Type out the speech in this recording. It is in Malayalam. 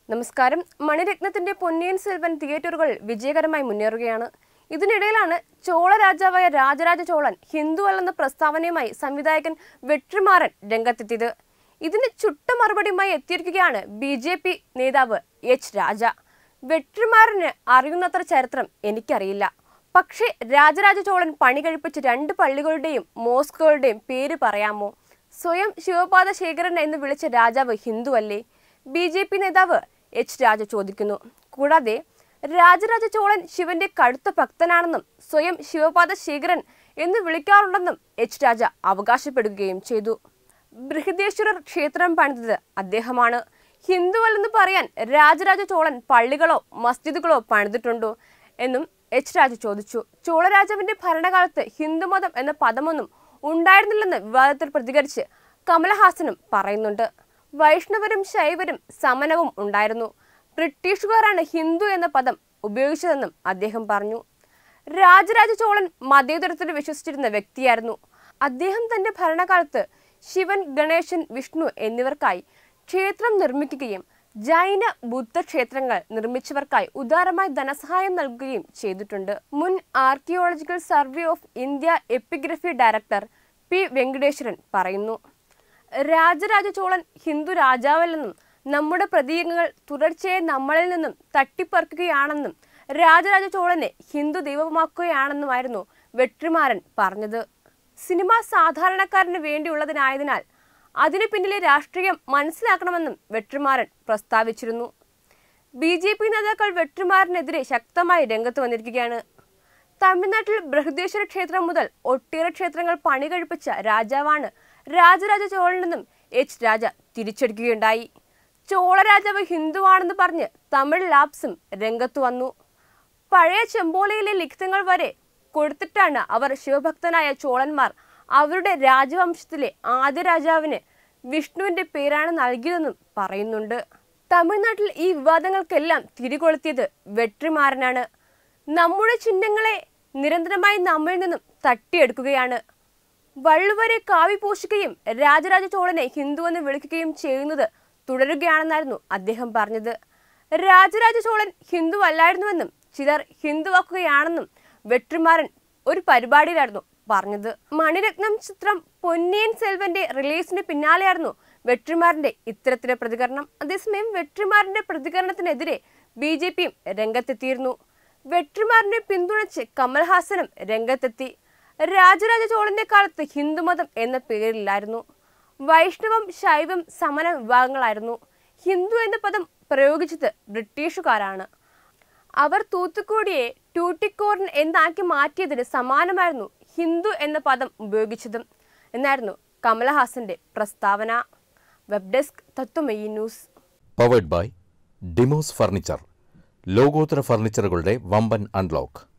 നമസ്കാരം മണിരത്നത്തിന്റെ പൊന്നിയൻ സെൽവൻ തിയേറ്ററുകൾ വിജയകരമായി മുന്നേറുകയാണ് ഇതിനിടയിലാണ് ചോള രാജാവായ രാജരാജ ചോളൻ ഹിന്ദു അല്ലെന്ന പ്രസ്താവനയുമായി സംവിധായകൻ വെട്രിമാറൻ രംഗത്തെത്തിയത് ഇതിന് ചുട്ട മറുപടിയുമായി എത്തിയിരിക്കുകയാണ് ബി ജെ പി നേതാവ് എച്ച് രാജ വെട്രിമാറിന് അറിയുന്നത്ര ചരിത്രം എനിക്കറിയില്ല പക്ഷേ രാജരാജ ചോളൻ പണി കഴിപ്പിച്ച രണ്ട് പള്ളികളുടെയും മോസ്കുകളുടെയും പേര് പറയാമോ സ്വയം ശിവപാദ ശേഖരൻ എന്ന് വിളിച്ച രാജാവ് ഹിന്ദുവല്ലേ ബി ജെ പി നേതാവ് എച്ച് രാജ ചോദിക്കുന്നു കൂടാതെ രാജരാജ ചോളൻ ശിവന്റെ കടുത്ത ഭക്തനാണെന്നും സ്വയം ശിവപാദ ശേഖരൻ എന്ന് വിളിക്കാറുണ്ടെന്നും എച്ച് രാജ അവകാശപ്പെടുകയും ചെയ്തു ബൃഹദേശ്വരർ ക്ഷേത്രം പണിതത് അദ്ദേഹമാണ് ഹിന്ദുവല്ലെന്ന് പറയാൻ രാജരാജ ചോളൻ പള്ളികളോ മസ്ജിദുകളോ പണിതിട്ടുണ്ടോ എന്നും എച്ച് രാജ ചോദിച്ചു ചോളരാജാവിന്റെ ഭരണകാലത്ത് ഹിന്ദുമതം എന്ന പദമൊന്നും ഉണ്ടായിരുന്നില്ലെന്ന് വിവാദത്തിൽ പ്രതികരിച്ച് കമലഹാസനും പറയുന്നുണ്ട് വൈഷ്ണവരും ശൈവരും സമനവും ഉണ്ടായിരുന്നു ബ്രിട്ടീഷുകാരാണ് ഹിന്ദു എന്ന പദം ഉപയോഗിച്ചതെന്നും അദ്ദേഹം പറഞ്ഞു രാജരാജ ചോളൻ മതേതരത്തിൽ വിശ്വസിച്ചിരുന്ന വ്യക്തിയായിരുന്നു അദ്ദേഹം തന്റെ ഭരണകാലത്ത് ശിവൻ ഗണേശൻ വിഷ്ണു എന്നിവർക്കായി ക്ഷേത്രം നിർമ്മിക്കുകയും ജൈന ബുദ്ധ ക്ഷേത്രങ്ങൾ നിർമ്മിച്ചവർക്കായി ഉദാരമായി ധനസഹായം നൽകുകയും ചെയ്തിട്ടുണ്ട് മുൻ archaeological survey of India epigraphy director P Venkateswaran പറയുന്നു രാജരാജ ചോളൻ ഹിന്ദു രാജാവല്ലെന്നും നമ്മുടെ പ്രതീകങ്ങൾ തുടർച്ചയായി നമ്മളിൽ നിന്നും തട്ടിപ്പറിക്കുകയാണെന്നും രാജരാജ ചോളനെ ഹിന്ദു ദൈവമാക്കുകയാണെന്നുമായിരുന്നു വെട്രിമാരൻ പറഞ്ഞത് സിനിമ സാധാരണക്കാരന് വേണ്ടിയുള്ളതിനായതിനാൽ അതിനു പിന്നിലെ രാഷ്ട്രീയം മനസ്സിലാക്കണമെന്നും വെട്രിമാരൻ പ്രസ്താവിച്ചിരുന്നു ബി ജെ പി നേതാക്കൾ വെട്രിമാരനെതിരെ ശക്തമായി രംഗത്ത് വന്നിരിക്കുകയാണ് തമിഴ്നാട്ടിൽ ബൃഹദേശ്വര ക്ഷേത്രം മുതൽ ഒട്ടേറെ ക്ഷേത്രങ്ങൾ പണി കഴിപ്പിച്ച രാജാവാണ് രാജരാജ ചോളനെന്നും എച്ച് രാജ തിരിച്ചടിക്കുകയുണ്ടായി ചോള രാജാവ് ഹിന്ദുവാണെന്ന് പറഞ്ഞ് തമിഴ് ലാപ്സും രംഗത്തു വന്നു പഴയ ചെമ്പോലയിലെ ലിഖിതങ്ങൾ വരെ കൊടുത്തിട്ടാണ് അവർ ശിവഭക്തനായ ചോളന്മാർ അവരുടെ രാജവംശത്തിലെ ആദ്യ രാജാവിന് വിഷ്ണുവിന്റെ പേരാണ് നൽകിയതെന്നും പറയുന്നുണ്ട് തമിഴ്നാട്ടിൽ ഈ വിവാദങ്ങൾക്കെല്ലാം തിരികൊളുത്തിയത് വെട്രിമാരനാണ് നമ്മുടെ ചിഹ്നങ്ങളെ നിരന്തരമായി നമ്മിൽ നിന്നും തട്ടിയെടുക്കുകയാണ് വള്ളുവരെ കാവി പൂശുകയും രാജരാജ ചോളനെ ഹിന്ദുവെന്ന് വിളിക്കുകയും ചെയ്യുന്നത് തുടരുകയാണെന്നായിരുന്നു അദ്ദേഹം പറഞ്ഞത് രാജരാജ ചോളൻ ഹിന്ദു അല്ലായിരുന്നുവെന്നും ചിലർ ഹിന്ദുവാക്കുകയാണെന്നും വെട്രിമാരൻ ഒരു പരിപാടിയിലായിരുന്നു പറഞ്ഞത് മണിരത്നം ചിത്രം പൊന്നിയൻ സെൽവന്റെ റിലീസിന് പിന്നാലെയായിരുന്നു വെട്രിമാറിന്റെ ഇത്തരത്തിലെ പ്രതികരണം അതേസമയം വെട്രിമാറിന്റെ പ്രതികരണത്തിനെതിരെ ബി ജെ പിയും രംഗത്തെത്തിയിരുന്നു വെട്രിമാറിനെ പിന്തുണച്ച് കമൽഹാസനും രംഗത്തെത്തി രാജരാജ ചോളന്റെ കാലത്ത് ഹിന്ദുമതം എന്ന പേരില്ലായിരുന്നു വൈഷ്ണവം ശൈവം സമന വിഭാഗങ്ങളായിരുന്നു ഹിന്ദു എന്ന പദം പ്രയോഗിച്ചത് ബ്രിട്ടീഷുകാരാണ് അവർ തൂത്തുക്കുടിയെ ട്യൂട്ടിക്കോറിൻ എന്നാക്കി മാറ്റിയതിന് സമാനമായിരുന്നു ഹിന്ദു എന്ന പദം ഉപയോഗിച്ചതും എന്നായിരുന്നു കമലഹാസന്റെ പ്രസ്താവന web desk Tatwamayi news powered by Demos furniture ലോകോത്തര ഫർണിച്ചറുകളുടെ വമ്പൻ അൺലോക്ക്